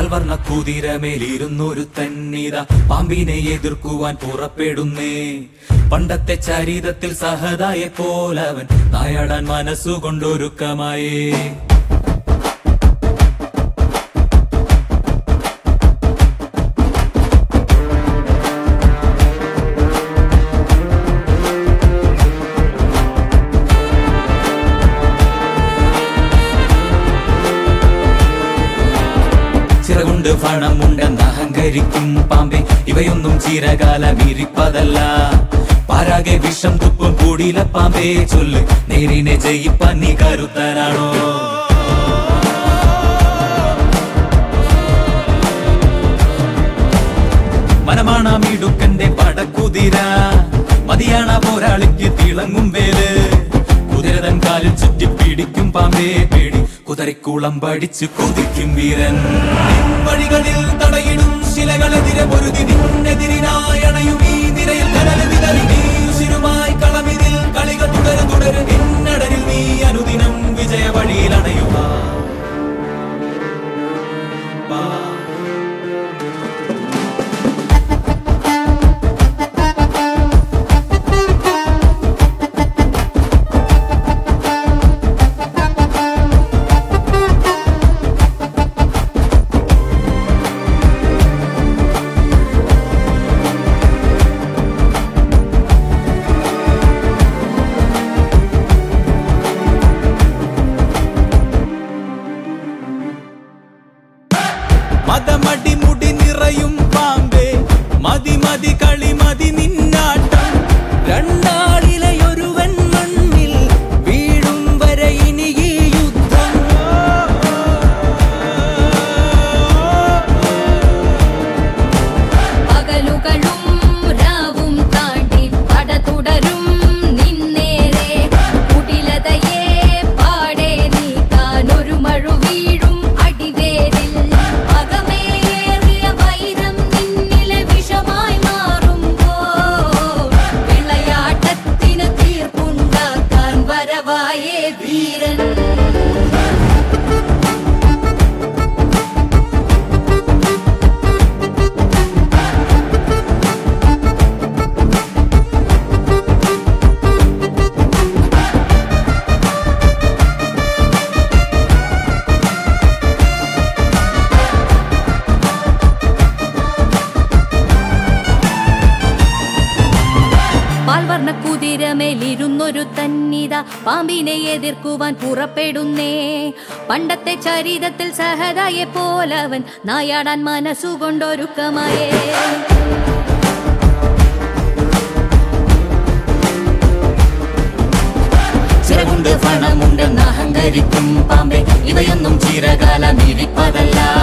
പാൽവർണ്ണ കുതിരമേലിരുന്നൊരു തന്നിത പാമ്പിനെ എതിർക്കുവാൻ പുറപ്പെടുന്നേ പണ്ടത്തെ ചരിതത്തിൽ സഹതായെ പോലവൻ നായാടാൻ മനസ്സുകൊണ്ടൊരുക്കമായേ ചിറകുണ്ട് പണമുണ്ടെന്ന് അഹങ്കരിക്കും പാമ്പെ ഇവയൊന്നും ചിരകാലം ഇരിപ്പതല്ല പാരാകെ വിഷം തുപ്പും കൂടിയില പാമ്പേ ചൊല്ല് നേരിനെ ജയിപ്പാൻ നീ കരുത്തനാണോ മനമാണമിടുക്കന്റെ പടക്കുതിര മതിയാണ പോരാളിക്ക് തിളങ്ങും വേല് കുതിരതൻ കാലിൽ ചുറ്റി പിടിക്കും പാമ്പേ പേടി കുതിരക്കുളം പഠിച്ച് കൊതിക്കും വീരൻ നിൻ വഴികളിൽ തടയിടും ശിലകളെതിരെ പൊരുതി നിന്നെതിരിനായണയും ഈ നിരയിൽ കടല് വിതറി നീ ഉശിരുമായി കളമിതിൽ കളികൾ തുടരെ തുടരെ നിന്നടരിൽ നീ അനുദിനം വിജയ വഴിയിൽ അണയുക വാ. മതമടി മുടി നിറയും പാമ്പേ മതി മതി കളി മതി നിന്നാട്ടം രണ്ടാളിലെ ഒരുവൻ മണ്ണിൽ വീഴും വരെ ഇനി ഈ യുദ്ധം പകലുകളും രാവും താണ്ടി പട തുടരും നിന്നേരെ കുടിലതയെ പാടെ നീക്കാൻ ഒരു മഴു വീഴും അടിവേരിൽ അകമേറിയ വൈരം നിന്നിലെ വിഷമായി മാറുമ്പോ വിളയാട്ടത്തിന് തീർപ്പുണ്ടാക്കാൻ വരവായേ വീരൻ പാൽവർണ്ണ കുതിരമേലിരുന്നൊരു തന്നിത പാമ്പിനെ എതിർക്കുവാൻ പുറപ്പെടുന്നേ പണ്ടത്തെ ചരിതത്തിൽ സഹതായെ പോലവൻ നായാടാൻ മനസ്സുകൊണ്ടൊരുക്കമായേ ചിറകുണ്ട് പണമുണ്ടെന്ന് അഹങ്കരിക്കും പാമ്പെ ഇവയൊന്നും ചിരകാലം ഇരിപ്പതല്ല